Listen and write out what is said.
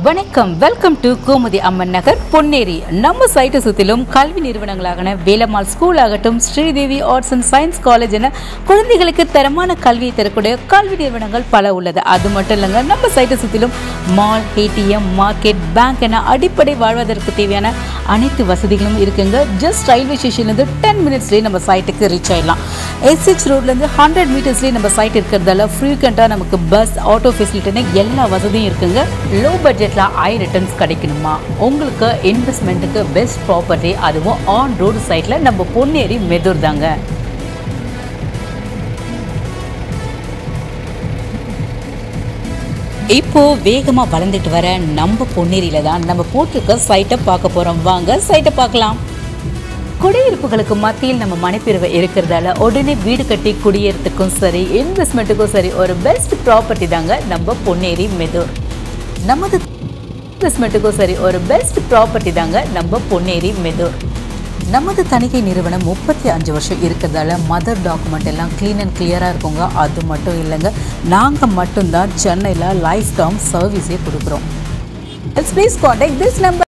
வணக்கம் welcome to Komudhi Amman Nagar Ponneri நம்ம சைட்டை சுற்றிலும் கல்வி நிறுவனங்களாகன வேலம்மாள் ஸ்கூல் ஆகட்டும் Sridevi arts and science college என குழந்தைகளுக்கு தரமான கல்வியை தரக்கூடிய கல்வி நிறுவனங்கள் பல உள்ளது அது மட்டும் இல்லைங்க நம்ம சைட்டை சுற்றிலும் மால் ஏடிஎம் மார்க்கெட் பேங்க் என அடிப்படை வாழ்வதற்கு தேவையான அனைத்து வசதிகளும் இருக்குங்க ஜஸ்ட் ரயில்வே ஸ்டேஷன்லேருந்து டென் மினிட்ஸ்லேயே நம்ம சைட்டுக்கு ரீச் ஆயிடலாம் எஸ்ஹெச் ரோட்லேருந்து ஹண்ட்ரட் மீட்டர்ஸ்லேயே நம்ம சைட் இருக்கிறதால ஃப்ரீக்வெண்ட்டாக நமக்கு பஸ் ஆட்டோ ஃபெசிலிட்டின்னு எல்லா வசதியும் இருக்குங்க லோ பட்ஜெட்டில் ஹை ரிட்டர்ன்ஸ் கிடைக்கணுமா உங்களுக்கு இன்வெஸ்ட்மெண்ட்டுக்கு பெஸ்ட் ப்ராப்பர்ட்டி அதுவும் ஆன் ரோடு சைட்டில் நம்ம பொன்னேரி மெதூர் தாங்க இப்போ வேகமா வளர்ந்துட்டு வர நம்ம பொன்னேரியில தான் நம்ம போட்டிருக்க சைட்டை பார்க்க போறோம் வாங்க சைட்டை பார்க்கலாம் குடியிருப்புகளுக்கு மத்தியில் நம்ம மனைப்பிரிவு இருக்கிறதால உடனே வீடு கட்டி குடியேறதுக்கும் சரி இன்வெஸ்ட்மெண்ட்டுக்கும் சரி ஒரு பெஸ்ட் ப்ராப்பர்ட்டி தாங்க நம்ம பொன்னேரி மெதூர் நமது இன்வெஸ்ட்மெண்ட்டுக்கும் சரி ஒரு பெஸ்ட் ப்ராப்பர்ட்டி தாங்க நம்ம பொன்னேரி மெதூர் நமது தணிக்கை நிறுவனம் முப்பத்தி அஞ்சு வருஷம் இருக்கிறதால மதர் டாக்குமெண்ட் எல்லாம் க்ளீன் அண்ட் கிளியராக இருக்குங்க அது மட்டும் இல்லைங்க நாங்கள் மட்டும்தான் சென்னையில் லைஃப் டைம் சர்வீஸே கொடுக்குறோம் ப்ளீஸ் காண்டாக்ட் திஸ் நம்பர்